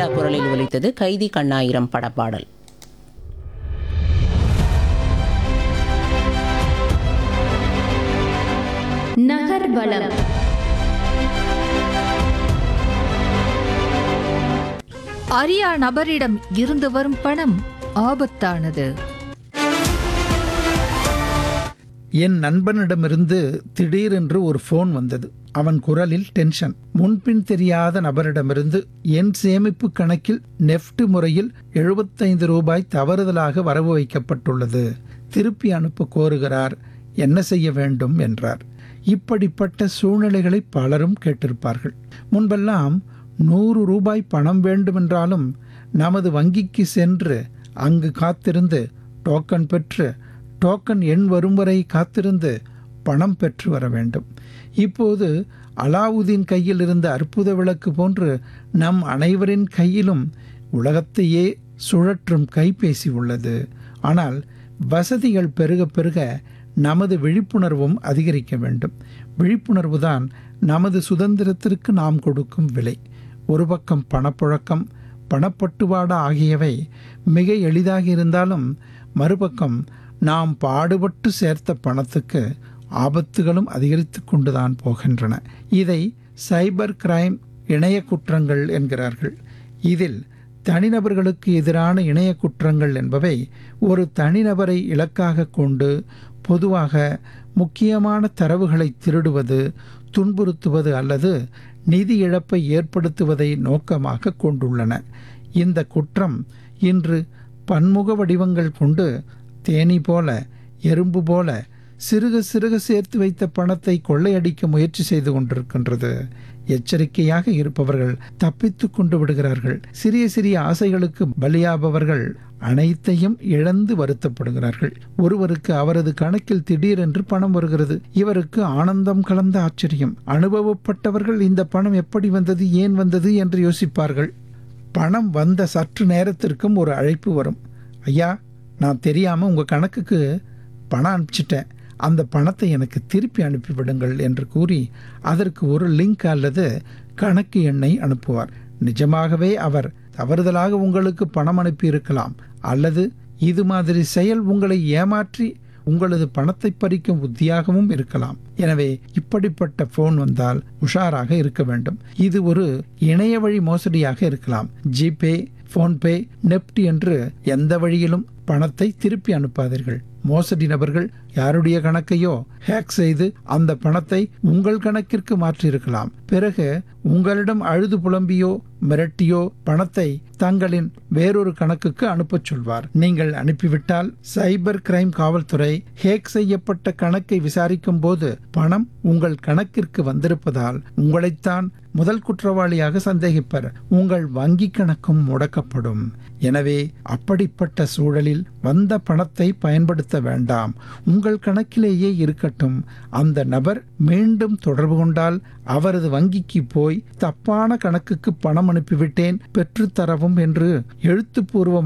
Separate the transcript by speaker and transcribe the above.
Speaker 1: சுசீலா குரலில் ஒலித்தது கைதி கண்ணாயிரம் படப்பாடல்
Speaker 2: நகர்வலம்
Speaker 3: அரியா நபரிடம் இருந்து வரும் பணம் ஆபத்தானது
Speaker 4: என் நண்பனிடமிருந்து திடீரென்று ஒரு ஃபோன் வந்தது அவன் குரலில் டென்ஷன் முன்பின் தெரியாத நபரிடமிருந்து என் சேமிப்பு கணக்கில் நெஃப்ட் முறையில் எழுபத்தைந்து ரூபாய் தவறுதலாக வரவு வைக்கப்பட்டுள்ளது திருப்பி அனுப்ப கோருகிறார் என்ன செய்ய வேண்டும் என்றார் இப்படிப்பட்ட சூழ்நிலைகளை பலரும் கேட்டிருப்பார்கள் முன்பெல்லாம் நூறு ரூபாய் பணம் வேண்டுமென்றாலும் நமது வங்கிக்கு சென்று அங்கு காத்திருந்து டோக்கன் பெற்று டோக்கன் எண் வரும் வரை காத்திருந்து பணம் பெற்று வர வேண்டும் இப்போது அலாவுதீன் கையில் இருந்த அற்புத விளக்கு போன்று நம் அனைவரின் கையிலும் உலகத்தையே சுழற்றும் கைபேசி உள்ளது ஆனால் வசதிகள் பெருக பெருக நமது விழிப்புணர்வும் அதிகரிக்க வேண்டும் விழிப்புணர்வு தான் நமது சுதந்திரத்திற்கு நாம் கொடுக்கும் விலை ஒரு பக்கம் பணப்புழக்கம் பணப்பட்டுவாடா ஆகியவை மிக எளிதாக இருந்தாலும் மறுபக்கம் நாம் பாடுபட்டு சேர்த்த பணத்துக்கு ஆபத்துகளும் அதிகரித்து கொண்டுதான் போகின்றன இதை சைபர் கிரைம் இணைய குற்றங்கள் என்கிறார்கள் இதில் தனிநபர்களுக்கு எதிரான இணைய குற்றங்கள் என்பவை ஒரு தனிநபரை இலக்காக கொண்டு பொதுவாக முக்கியமான தரவுகளை திருடுவது துன்புறுத்துவது அல்லது நிதி இழப்பை ஏற்படுத்துவதை நோக்கமாக கொண்டுள்ளன இந்த குற்றம் இன்று பன்முக வடிவங்கள் கொண்டு தேனி போல எறும்பு போல சிறுக சிறுக சேர்த்து வைத்த பணத்தை கொள்ளையடிக்க முயற்சி செய்து கொண்டிருக்கின்றது எச்சரிக்கையாக இருப்பவர்கள் தப்பித்து கொண்டு விடுகிறார்கள் சிறிய சிறிய ஆசைகளுக்கு பலியாபவர்கள் அனைத்தையும் இழந்து வருத்தப்படுகிறார்கள் ஒருவருக்கு அவரது கணக்கில் திடீரென்று பணம் வருகிறது இவருக்கு ஆனந்தம் கலந்த ஆச்சரியம் அனுபவப்பட்டவர்கள் இந்த பணம் எப்படி வந்தது ஏன் வந்தது என்று யோசிப்பார்கள் பணம் வந்த சற்று நேரத்திற்கும் ஒரு அழைப்பு வரும் ஐயா நான் தெரியாமல் உங்கள் கணக்குக்கு பணம் அனுப்பிச்சிட்டேன் அந்த பணத்தை எனக்கு திருப்பி அனுப்பிவிடுங்கள் என்று கூறி அதற்கு ஒரு லிங்க் அல்லது கணக்கு எண்ணை அனுப்புவார் நிஜமாகவே அவர் தவறுதலாக உங்களுக்கு பணம் அனுப்பியிருக்கலாம் அல்லது இது மாதிரி செயல் உங்களை ஏமாற்றி உங்களது பணத்தை பறிக்கும் உத்தியாகவும் இருக்கலாம் எனவே இப்படிப்பட்ட போன் வந்தால் உஷாராக இருக்க வேண்டும் இது ஒரு இணைய வழி மோசடியாக இருக்கலாம் ஜிபே போன்பே நெப்ட் என்று எந்த வழியிலும் பணத்தை திருப்பி அனுப்பாதீர்கள் மோசடி நபர்கள் யாருடைய கணக்கையோ ஹேக் செய்து அந்த பணத்தை உங்கள் கணக்கிற்கு மாற்றியிருக்கலாம் பிறகு உங்களிடம் அழுது புலம்பியோ மிரட்டியோ பணத்தை தங்களின் வேறொரு கணக்குக்கு அனுப்பச் சொல்வார் நீங்கள் அனுப்பிவிட்டால் சைபர் கிரைம் காவல்துறை ஹேக் செய்யப்பட்ட கணக்கை விசாரிக்கும் போது பணம் உங்கள் கணக்கிற்கு வந்திருப்பதால் உங்களைத்தான் முதல் குற்றவாளியாக சந்தேகிப்பர் உங்கள் வங்கி கணக்கும் முடக்கப்படும் எனவே அப்படிப்பட்ட சூழலில் வந்த பணத்தை பயன்படுத்த வேண்டாம் உங்கள் கணக்கிலேயே இருக்கட்டும் அந்த நபர் மீண்டும் தொடர்பு கொண்டால் அவரது வங்கிக்கு போய் தப்பான கணக்குக்கு பணம் அனுப்பிவிட்டேன் பெற்றுத்தரவும் என்று எழுத்துப்பூர்வமாக